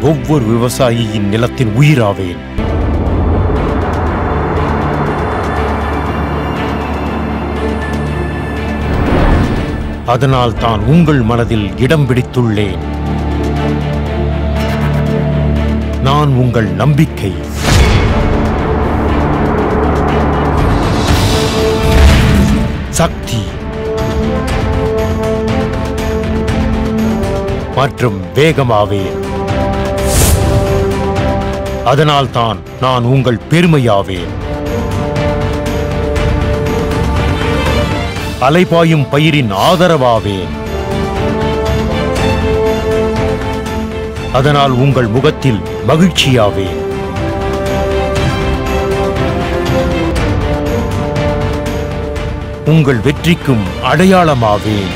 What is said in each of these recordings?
ஒவ்வொரு விவசாயியின் நிலத்தின் உயிராவேன் அதனால் தான் உங்கள் மனதில் இடம் பிடித்துள்ளேன் நான் உங்கள் நம்பிக்கை சக்தி மற்றும் வேகமாவேன் அதனால்தான் நான் உங்கள் பெருமையாவேன் அலைபாயும் பயிரின் ஆதரவாவேன் அதனால் உங்கள் முகத்தில் மகிழ்ச்சியாவேன் உங்கள் வெற்றிக்கும் அடையாளமாவேன்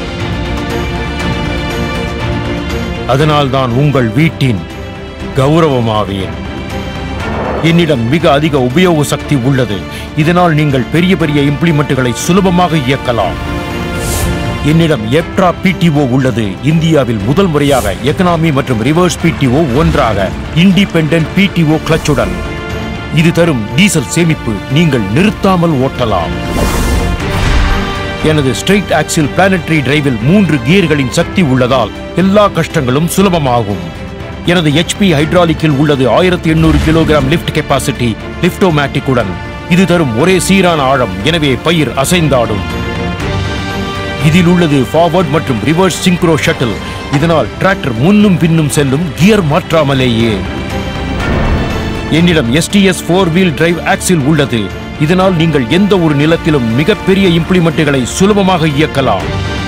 அதனால்தான் உங்கள் வீட்டின் கௌரவமாவேன் என்னிடம் மிக அதிக உபயோக சக்தி உள்ளது இதனால் நீங்கள் பெரிய பெரிய இம்ப்ளிமெண்ட்டுகளை சுலபமாக இயக்கலாம் என்னிடம் எப்ட்ரா பிடிஓ உள்ளது இந்தியாவில் முதல் முறையாக எக்கனாமி மற்றும் ரிவர்ஸ் பிடிஓ ஒன்றாக இண்டிபெண்டன்ட் பிடிஓ கிளச்சுடன் இது தரும் டீசல் சேமிப்பு நீங்கள் நிறுத்தாமல் ஓட்டலாம் எனது ஸ்ட்ரெயிட் ஆக்சில் பிளானட்டரி டிரைவில் மூன்று கியர்களின் சக்தி உள்ளதால் எல்லா கஷ்டங்களும் சுலபமாகும் எனது HP ஹைட்ராலிக்கில் உள்ளது ஆயிரத்தி எண்ணூறு கிலோகிராம் லிஃப்ட் கெப்பாசிட்டி லிஃப்டோமேட்டிக் உடன் இது தரும் ஒரே சீரான ஆழம் எனவே பயிர் அசைந்தாடும் இதில் உள்ளது ஃபார்வர்ட் மற்றும் ரிவர்ஸ் சிங்க்ரோ ஷட்டில் இதனால் டிராக்டர் முன்னும் பின்னும் செல்லும் கியர் மாற்றாமலேயே என்னிடம் S T S four wheel drive axle உள்ளது இதனால் நீங்கள் எந்த ஒரு நிலத்திலும் மிகப்பெரிய இம்ப்ளிமெண்ட்டுகளை சுலபமாக இயக்கலாம்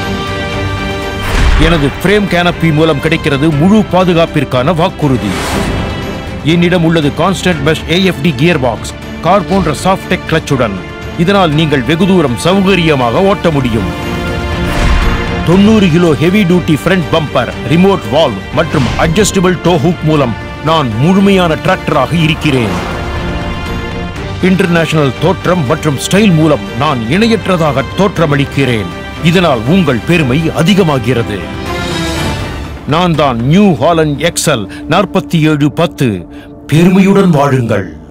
எனது ஃப்ரேம் கேனப்பி மூலம் கிடைக்கிறது முழு பாதுகாப்பிற்கான வாக்குறுதி என்னிடம் உள்ளது constant best A F T gearbox car போன்ற சாஃப்டெக் கிளச்சுடன் இதனால் நீங்கள் வெகு தூரம் சௌகரியமாக ஓட்ட முடியும் தொண்ணூறு kilo heavy duty front bumper remote valve மற்றும் அட்ஜஸ்டபிள் டோ ஹூக் மூலம் நான் முழுமையான டிராக்டராக இருக்கிறேன் இன்டர்நேஷனல் தோற்றம் மற்றும் ஸ்டைல் மூலம் நான் இணையற்றதாக தோற்றமளிக்கிறேன் இதனால் உங்கள் பெருமை அதிகமாகிறது நான் தான் நியூ ஹாலண்ட் எக்ஸல் நாற்பத்தி ஏழு பத்து பெருமையுடன் வாழுங்கள்